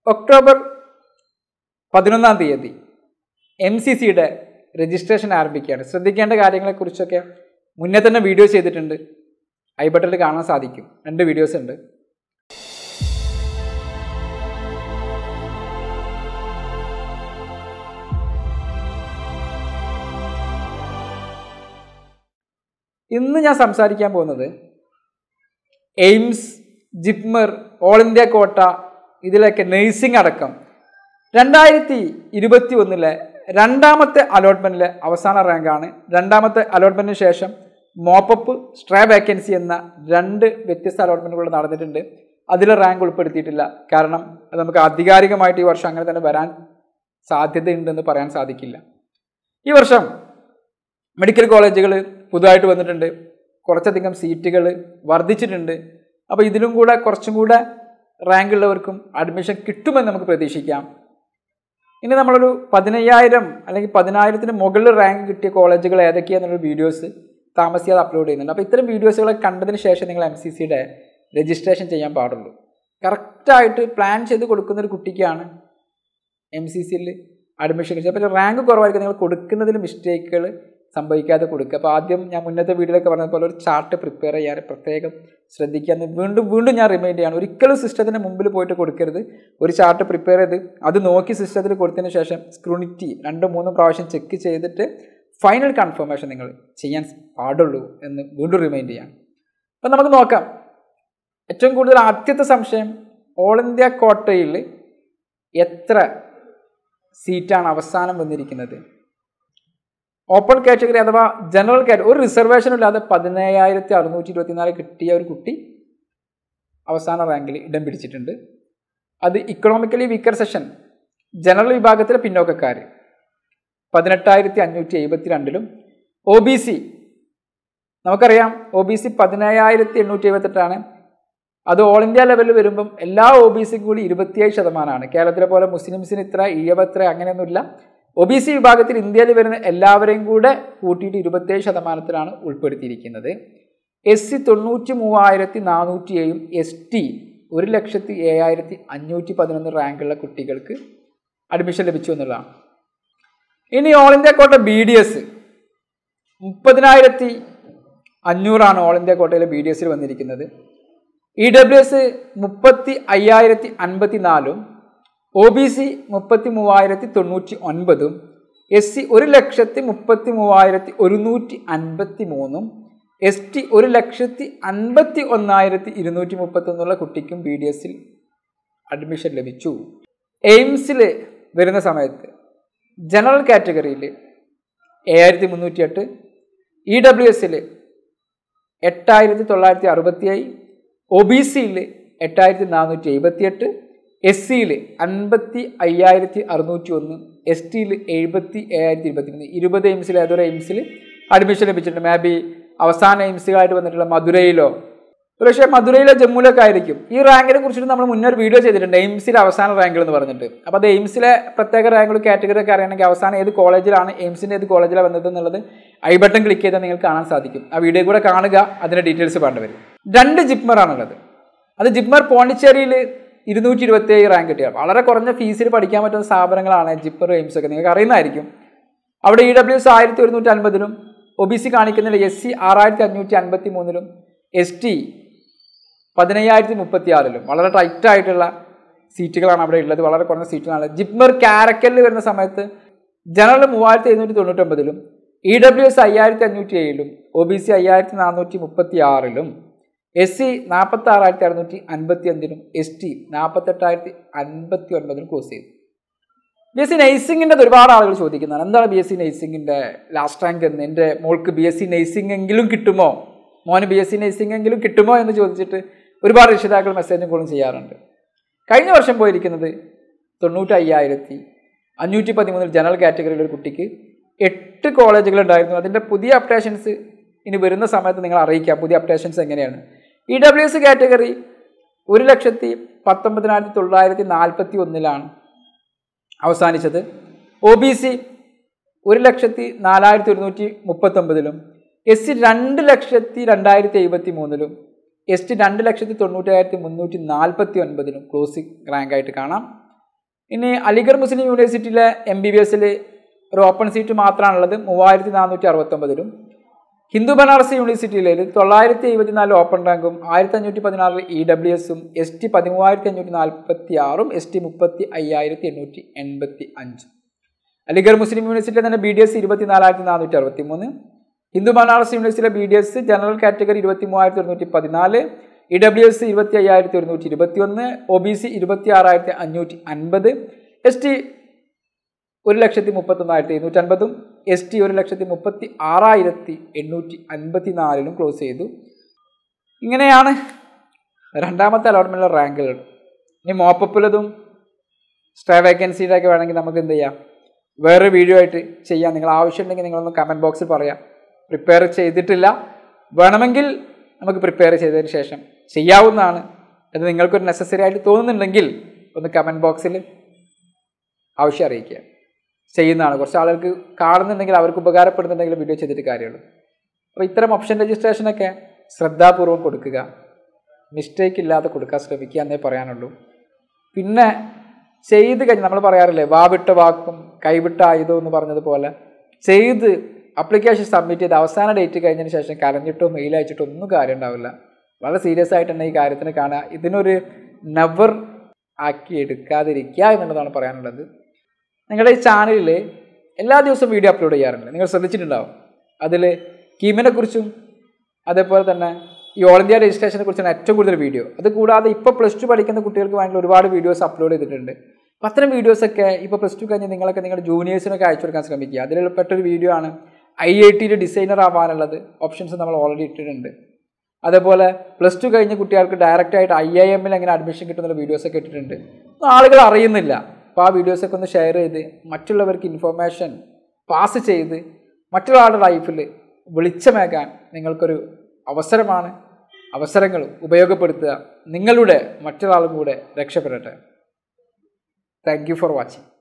October പതിനൊന്നാം തീയതി M C സിയുടെ രജിസ്ട്രേഷൻ ആരംഭിക്കുകയാണ് ശ്രദ്ധിക്കേണ്ട കാര്യങ്ങളെക്കുറിച്ചൊക്കെ മുന്നേ തന്നെ വീഡിയോ ചെയ്തിട്ടുണ്ട് ഐ ബട്ടണിൽ കാണാൻ സാധിക്കും രണ്ട് വീഡിയോസ് ഉണ്ട് ഇന്ന് ഞാൻ സംസാരിക്കാൻ പോകുന്നത് എയിംസ് ജിപ്മർ ഓൾ ഇന്ത്യ കോട്ട ഇതിലൊക്കെ നഴ്സിംഗ് അടക്കം രണ്ടായിരത്തി ഇരുപത്തി ഒന്നിലെ രണ്ടാമത്തെ അലോട്ട്മെൻറ്റിലെ അവസാന റാങ്കാണ് രണ്ടാമത്തെ അലോട്ട്മെൻറ്റിന് ശേഷം മോപ്പപ്പ് സ്ട്രേ വേക്കൻസി എന്ന രണ്ട് വ്യത്യസ്ത അലോട്ട്മെൻറ്റുകൾ നടന്നിട്ടുണ്ട് അതിൽ റാങ്ക് ഉൾപ്പെടുത്തിയിട്ടില്ല കാരണം അത് നമുക്ക് ആധികാരികമായിട്ട് ഈ വർഷം അങ്ങനെ തന്നെ വരാൻ സാധ്യതയുണ്ടെന്ന് പറയാൻ സാധിക്കില്ല ഈ വർഷം മെഡിക്കൽ കോളേജുകൾ പുതുതായിട്ട് വന്നിട്ടുണ്ട് കുറച്ചധികം സീറ്റുകൾ വർദ്ധിച്ചിട്ടുണ്ട് അപ്പോൾ ഇതിലും കൂടെ കുറച്ചും കൂടെ റാങ്ക് ഉള്ളവർക്കും അഡ്മിഷൻ കിട്ടുമെന്ന് നമുക്ക് പ്രതീക്ഷിക്കാം ഇനി നമ്മളൊരു പതിനയ്യായിരം അല്ലെങ്കിൽ പതിനായിരത്തിന് മുകളിൽ റാങ്ക് കിട്ടിയ കോളേജുകൾ ഏതൊക്കെയാണെന്നുള്ള വീഡിയോസ് താമസിയാതെ അപ്ലോഡ് ചെയ്യുന്നുണ്ട് അപ്പോൾ ഇത്തരം വീഡിയോസുകളെ കണ്ടതിന് ശേഷം നിങ്ങൾ എം സി സിയുടെ രജിസ്ട്രേഷൻ ചെയ്യാൻ പാടുള്ളൂ കറക്റ്റായിട്ട് പ്ലാൻ ചെയ്ത് കൊടുക്കുന്ന ഒരു കുട്ടിക്കാണ് എം സി സിയിൽ അഡ്മിഷൻ കിട്ടുക അപ്പോൾ റാങ്ക് കുറവായിരിക്കും നിങ്ങൾ കൊടുക്കുന്നതിൽ മിസ്റ്റേക്കുകൾ സംഭവിക്കാതെ കൊടുക്കുക അപ്പോൾ ആദ്യം ഞാൻ മുന്നത്തെ വീഡിയോയിലൊക്കെ പറഞ്ഞ പോലെ ഒരു ചാർട്ട് പ്രിപ്പയർ ചെയ്യാൻ പ്രത്യേകം ശ്രദ്ധിക്കാമെന്ന് വീണ്ടും വീണ്ടും ഞാൻ റിമൈൻഡ് ചെയ്യാണ് ഒരിക്കലും സിസ്റ്റത്തിന് മുമ്പിൽ പോയിട്ട് കൊടുക്കരുത് ഒരു ചാർട്ട് പ്രിപ്പയർ ചെയ്ത് അത് നോക്കി സിസ്റ്റത്തിൽ കൊടുത്തതിന് ശേഷം സ്ക്രൂണിറ്റി രണ്ടും മൂന്നും പ്രാവശ്യം ചെക്ക് ചെയ്തിട്ട് ഫൈനൽ കൺഫർമേഷൻ നിങ്ങൾ ചെയ്യാൻ പാടുള്ളൂ എന്ന് വീണ്ടും റിമൈൻഡ് ചെയ്യാം അപ്പം നമുക്ക് നോക്കാം ഏറ്റവും കൂടുതൽ ആദ്യത്തെ സംശയം ഓൾ ഇന്ത്യ കോട്ടയിൽ എത്ര സീറ്റാണ് അവസാനം വന്നിരിക്കുന്നത് ഓപ്പൺ കാറ്റഗറി അഥവാ ജനറൽ കാറ്റഗറി ഒരു റിസർവേഷനും ഇല്ലാതെ പതിനയ്യായിരത്തി അറുന്നൂറ്റി ഇരുപത്തിനാല് കിട്ടിയ ഒരു കുട്ടി അവസാന റാങ്കിൽ ഇടം പിടിച്ചിട്ടുണ്ട് അത് ഇക്കണോമിക്കലി വീക്കർ സെഷൻ ജനറൽ വിഭാഗത്തിലെ പിന്നോക്കക്കാർ പതിനെട്ടായിരത്തി അഞ്ഞൂറ്റി എഴുപത്തി രണ്ടിലും ഒ ബി സി നമുക്കറിയാം ഒ ബി സി പതിനയ്യായിരത്തി എണ്ണൂറ്റി എഴുപത്തെട്ടാണ് അത് ഓൾ ഇന്ത്യ ലെവലിൽ വരുമ്പം എല്ലാ ഒ ബി സിക്കും കൂടി ഇരുപത്തിയേഴ് ശതമാനമാണ് കേരളത്തിലെ പോലെ മുസ്ലിംസിന് ഇത്ര ഈഴവ ഇത്ര അങ്ങനെയൊന്നുമില്ല ഒ ബി സി വിഭാഗത്തിൽ ഇന്ത്യയിൽ വരുന്ന എല്ലാവരെയും കൂടെ കൂട്ടിയിട്ട് ഇരുപത്തേഴ് ശതമാനത്തിലാണ് ഉൾപ്പെടുത്തിയിരിക്കുന്നത് എസ് സി തൊണ്ണൂറ്റി മൂവായിരത്തി നാനൂറ്റി ഏഴും എസ് ടി ഒരു ലക്ഷത്തി ഏഴായിരത്തി അഞ്ഞൂറ്റി പതിനൊന്ന് റാങ്കുള്ള കുട്ടികൾക്ക് അഡ്മിഷൻ ലഭിച്ചു എന്നുള്ളതാണ് ഇനി all India quota B D S മുപ്പതിനായിരത്തി അഞ്ഞൂറാണ് ഓൾ ഇന്ത്യ കോട്ടയിലെ ബി ഡി എസിൽ വന്നിരിക്കുന്നത് ഇ ഡബ്ല്യു എസ് മുപ്പത്തി അയ്യായിരത്തി അൻപത്തി നാലും ഒ ബി സി മുപ്പത്തി മൂവായിരത്തി തൊണ്ണൂറ്റി ഒൻപതും എസ് സി ഒരു ലക്ഷത്തി മുപ്പത്തി മൂവായിരത്തി ഒരുന്നൂറ്റി അൻപത്തി മൂന്നും എസ് ടി ഒരു ലക്ഷത്തി അൻപത്തി ഒന്നായിരത്തി ഇരുന്നൂറ്റി മുപ്പത്തൊന്നുള്ള കുട്ടിക്കും ബി ഡി എസിൽ അഡ്മിഷൻ ലഭിച്ചു എയിംസിൽ വരുന്ന സമയത്ത് ജനറൽ കാറ്റഗറിയിൽ ഏഴായിരത്തി മുന്നൂറ്റി എട്ട് ഇ ഡബ്ല്യു എസിൽ എട്ടായിരത്തി തൊള്ളായിരത്തി അറുപത്തിയേഴ് ഒ ബി സിയിൽ എട്ടായിരത്തി നാനൂറ്റി എഴുപത്തിയെട്ട് എസ് സിയിൽ അൻപത്തി അയ്യായിരത്തി അറുന്നൂറ്റി ഒന്ന് എസ് ടിയിൽ എഴുപത്തി ഏഴായിരത്തി ഇരുപത്തി മൂന്ന് ഇരുപത് എയിംസിൽ ഏതൊരു എയിംസിൽ അഡ്മിഷൻ ലഭിച്ചിട്ടുണ്ട് മേ ബി അവസാന എയിംസുകളായിട്ട് വന്നിട്ടുള്ള മധുരയിലോ പക്ഷേ മധുരയിലോ ജമ്മുവിലൊക്കെ ആയിരിക്കും ഈ റാങ്കിനെ കുറിച്ചിട്ട് നമ്മൾ മുന്നേ ഒരു വീഡിയോ ചെയ്തിട്ടുണ്ട് എയിംസിലെ അവസാന റാങ്കുകൾ എന്ന് പറഞ്ഞിട്ട് അപ്പോൾ അത് എയിംസിലെ പ്രത്യേക റാങ്കുകൾ കാറ്റഗറി ഒക്കെ അറിയണമെങ്കിൽ അവസാനം ഏത് കോളേജിലാണ് എയിംസിൻ്റെ ഏത് കോളേജിലാണ് വന്നത് എന്നുള്ളത് ഐ ബട്ടൺ ക്ലിക്ക് ചെയ്താൽ നിങ്ങൾക്ക് കാണാൻ സാധിക്കും ആ വീഡിയോ കൂടെ കാണുക അതിൻ്റെ ഡീറ്റെയിൽസ് പറഞ്ഞു വരും രണ്ട് ജിപ്മറാണുള്ളത് അത് ജിപ്മർ പോണ്ടിച്ചേരിയിൽ ഇരുന്നൂറ്റി ഇരുപത്തി ഏഴ് റാങ്ക് കിട്ടിയ വളരെ കുറഞ്ഞ ഫീസിൽ പഠിക്കാൻ പറ്റുന്ന സ്ഥാപനങ്ങളാണ് ജിപ്പർ എയിംസ് ഒക്കെ നിങ്ങൾക്ക് അറിയുന്നതായിരിക്കും അവിടെ ഇ ഡബ്ല്യു എസ് ആയിരത്തി ഒരുന്നൂറ്റി അൻപതിലും ഒ ബി സി കാണിക്കുന്നില്ല എസ് സി ആറായിരത്തി അഞ്ഞൂറ്റി അൻപത്തി മൂന്നിലും എസ് ടി പതിനയ്യായിരത്തി മുപ്പത്തി ആറിലും വളരെ ടൈറ്റ് ആയിട്ടുള്ള സീറ്റുകളാണ് അവിടെ ഉള്ളത് വളരെ കുറഞ്ഞ സീറ്റുകളാണ് ജിപ്മർ കാരക്കലിൽ വരുന്ന സമയത്ത് ജനറൽ മൂവായിരത്തി എഴുന്നൂറ്റി തൊണ്ണൂറ്റൊമ്പതിലും ഇ ഡബ്ല്യു എസ് അയ്യായിരത്തി അഞ്ഞൂറ്റി ഏഴിലും ഒ ബി സി അയ്യായിരത്തി നാനൂറ്റി മുപ്പത്തി ആറിലും എസ് സി നാൽപ്പത്തി ആറായിരത്തി അറുന്നൂറ്റി അൻപത്തി അഞ്ചിനും എസ് ടി നാൽപ്പത്തെട്ടായിരത്തി അൻപത്തി ഒൻപതിനും ക്ലോസ് ചെയ്തു ബി എസ് സി നഴ്സിംഗിൻ്റെ ഒരുപാട് ആളുകൾ ചോദിക്കുന്നതാണ് എന്താണ് ബി എസ് സി നഴ്സിംഗിൻ്റെ ലാസ്റ്റ് റാങ്ക് എന്ന് എൻ്റെ മോൾക്ക് ബി എസ് സി നഴ്സിംഗ് എങ്കിലും കിട്ടുമോ മോന് ബി എസ് സി നഴ്സിംഗ് എങ്കിലും കിട്ടുമോ എന്ന് ചോദിച്ചിട്ട് ഒരുപാട് രക്ഷിതാക്കൾ മെസ്സേജും കോളും ചെയ്യാറുണ്ട് കഴിഞ്ഞ വർഷം പോയിരിക്കുന്നത് തൊണ്ണൂറ്റി അയ്യായിരത്തി അഞ്ഞൂറ്റി പതിമൂന്നിൽ ജനറൽ കാറ്റഗറിയിലെ ഒരു കുട്ടിക്ക് എട്ട് കോളേജുകൾ ഉണ്ടായിരുന്നു അതിൻ്റെ പുതിയ അപ്ഡേഷൻസ് ഇനി വരുന്ന സമയത്ത് നിങ്ങൾ അറിയിക്കാം പുതിയ അപ്ഡേഷൻസ് എങ്ങനെയാണ് ഇ ഡബ്ല്യു എസ് കാറ്റഗറി ഒരു ലക്ഷത്തി പത്തൊമ്പതിനായിരത്തി തൊള്ളായിരത്തി നാൽപ്പത്തി ഒന്നിലാണ് അവസാനിച്ചത് ഒ ബി സി ഒരു ലക്ഷത്തി നാലായിരത്തി ഒരുന്നൂറ്റി മുപ്പത്തൊമ്പതിലും എസ് സി രണ്ട് ലക്ഷത്തി രണ്ടായിരത്തി എഴുപത്തി മൂന്നിലും എസ് ടി രണ്ട് ലക്ഷത്തി തൊണ്ണൂറ്റായിരത്തി മുന്നൂറ്റി നാൽപ്പത്തി ഒൻപതിലും ക്ലോസിംഗ് റാങ്ക് ആയിട്ട് കാണാം ഇനി അലിഗഡ് മുസ്ലിം യൂണിവേഴ്സിറ്റിയിലെ എം ബി ബി എസിൽ ഒരു ഓപ്പൺ സീറ്റ് മാത്രമാണുള്ളത് മൂവായിരത്തി നാനൂറ്റി അറുപത്തൊമ്പതിലും ഹിന്ദു ബനാറസ് യൂണിവേഴ്സിറ്റിയിൽ തൊള്ളായിരത്തി എഴുപത്തിനാല് ഓപ്പൺ റാങ്കും ആയിരത്തി അഞ്ഞൂറ്റി പതിനാറ് ഇ ഡബ്ല്യു എസും എസ് ടി പതിമൂവായിരത്തി അഞ്ഞൂറ്റി നാൽപ്പത്തി ആറും എസ് ടി മുപ്പത്തി അയ്യായിരത്തി എണ്ണൂറ്റി എൺപത്തി അഞ്ചും അലിഗഡ് മുസ്ലിം യൂണിവേഴ്സിറ്റിയിലെ തന്നെ ബി ഡി എസ് ഇരുപത്തിനാലായിരത്തി നാനൂറ്റി അറുപത്തി മൂന്ന് ഹിന്ദു ബനാറസ് യൂണിവേഴ്സിറ്റിയിലെ B D S general category ഇരുപത്തി മൂവായിരത്തി ഒരുന്നൂറ്റി പതിനാല് ഇ ഡബ്ല്യു എസ് ഇരുപത്തി അയ്യായിരത്തി ഒരുന്നൂറ്റി ഇരുപത്തി ഒന്ന് ഒ ബി സി ഇരുപത്തി ആറായിരത്തി അഞ്ഞൂറ്റി അൻപത് എസ് ടി ഒരു ലക്ഷത്തി മുപ്പത്തൊന്നായിരത്തി എഴുന്നൂറ്റി അൻപതും എസ് ടി ഒരു ലക്ഷത്തി മുപ്പത്തി ആറായിരത്തി എണ്ണൂറ്റി അൻപത്തി നാലിലും ക്ലോസ് ചെയ്തു ഇങ്ങനെയാണ് രണ്ടാമത്തെ അലോട്ട്മെൻറ്റിലെ റാങ്കുകൾ ഇനി മോപ്പപ്പിലതും സ്റ്റേ വേക്കൻസിയുടെ ഒക്കെ വേണമെങ്കിൽ നമുക്ക് എന്ത് ചെയ്യാം വേറെ വീഡിയോ ആയിട്ട് ചെയ്യാം നിങ്ങൾ ആവശ്യമുണ്ടെങ്കിൽ നിങ്ങളൊന്ന് കമൻറ്റ് ബോക്സിൽ പറയാം പ്രിപ്പയർ ചെയ്തിട്ടില്ല വേണമെങ്കിൽ നമുക്ക് പ്രിപ്പയർ ചെയ്തതിന് ശേഷം ചെയ്യാവുന്നതാണ് അത് നിങ്ങൾക്കൊരു നെസസറി ആയിട്ട് തോന്നുന്നുണ്ടെങ്കിൽ ഒന്ന് കമൻറ്റ് ബോക്സിൽ ആവശ്യം അറിയിക്കുക ചെയ്യുന്നതാണ് കുറച്ച് ആളുകൾക്ക് കാണുന്നുണ്ടെങ്കിൽ അവർക്ക് ഉപകാരപ്പെടുന്നുണ്ടെങ്കിൽ വീഡിയോ ചെയ്തിട്ട് കാര്യമുള്ളൂ അപ്പോൾ ഇത്തരം ഓപ്ഷൻ രജിസ്ട്രേഷനൊക്കെ ശ്രദ്ധാപൂർവം കൊടുക്കുക മിസ്റ്റേക്ക് ഇല്ലാതെ കൊടുക്കാൻ ശ്രമിക്കുക എന്നേ പറയാനുള്ളൂ പിന്നെ ചെയ്ത് കഴിഞ്ഞ് നമ്മൾ പറയാറില്ലേ വാവിട്ട വാക്കും കൈവിട്ട ആയുധം എന്ന് പറഞ്ഞതുപോലെ ചെയ്ത് അപ്ലിക്കേഷൻ സബ്മിറ്റ് ചെയ്ത് അവസാന ഡേറ്റ് കഴിഞ്ഞതിന് ശേഷം കരഞ്ഞിട്ടോ മെയിൽ അയച്ചിട്ടോ ഒന്നും കാര്യം ഉണ്ടാവില്ല വളരെ സീരിയസ് ആയിട്ട് തന്നെ ഈ കാര്യത്തിന് കാണുക ഇതിനൊരു നെവർ ആക്കി എടുക്കാതിരിക്കുക എന്നുള്ളതാണ് പറയാനുള്ളത് നിങ്ങളുടെ ഈ ചാനലിൽ എല്ലാ ദിവസവും വീഡിയോ അപ്ലോഡ് ചെയ്യാറുണ്ട് നിങ്ങൾ ശ്രദ്ധിച്ചിട്ടുണ്ടാവും അതിൽ കീമിനെ കുറിച്ചും അതേപോലെ തന്നെ ഈ ഓൾ ഇന്ത്യ രജിസ്ട്രേഷനെ കുറിച്ചാണ് ഏറ്റവും കൂടുതൽ വീഡിയോ അത് കൂടാതെ ഇപ്പോൾ പ്ലസ് ടു പഠിക്കുന്ന കുട്ടികൾക്ക് വേണ്ടി ഒരുപാട് വീഡിയോസ് അപ്ലോഡ് ചെയ്തിട്ടുണ്ട് അപ്പം അത്തരം വീഡിയോസൊക്കെ ഇപ്പോൾ പ്ലസ് ടു കഴിഞ്ഞ് നിങ്ങളൊക്കെ നിങ്ങളുടെ ജൂനിയേഴ്സിനൊക്കെ അയച്ചു കൊടുക്കാൻ ശ്രമിക്കുക അതിൽ പെട്ടൊരു വീഡിയോ ആണ് ഐ ഐ ടിയിൽ ഡിസൈനർ ആവാനുള്ളത് ഓപ്ഷൻസ് നമ്മൾ ഓൾറെഡി ഇട്ടിട്ടുണ്ട് അതേപോലെ പ്ലസ് ടു കഴിഞ്ഞ കുട്ടികൾക്ക് ഡയറക്റ്റ് ആയിട്ട് ഐ ഐ എമ്മിൽ എങ്ങനെ അഡ്മിഷൻ കിട്ടുന്ന വീഡിയോസൊക്കെ ഇട്ടിട്ടുണ്ട് ഒന്നും ആളുകൾ അറിയുന്നില്ല അപ്പോൾ ആ വീഡിയോസൊക്കെ ഒന്ന് ഷെയർ ചെയ്ത് മറ്റുള്ളവർക്ക് ഇൻഫർമേഷൻ പാസ് ചെയ്ത് മറ്റൊരാളുടെ ലൈഫിൽ വെളിച്ചമേകാൻ നിങ്ങൾക്കൊരു അവസരമാണ് അവസരങ്ങൾ ഉപയോഗപ്പെടുത്തുക നിങ്ങളുടെ മറ്റൊരാളും കൂടെ രക്ഷപ്പെടട്ടെ താങ്ക് യു ഫോർ വാച്ചിങ്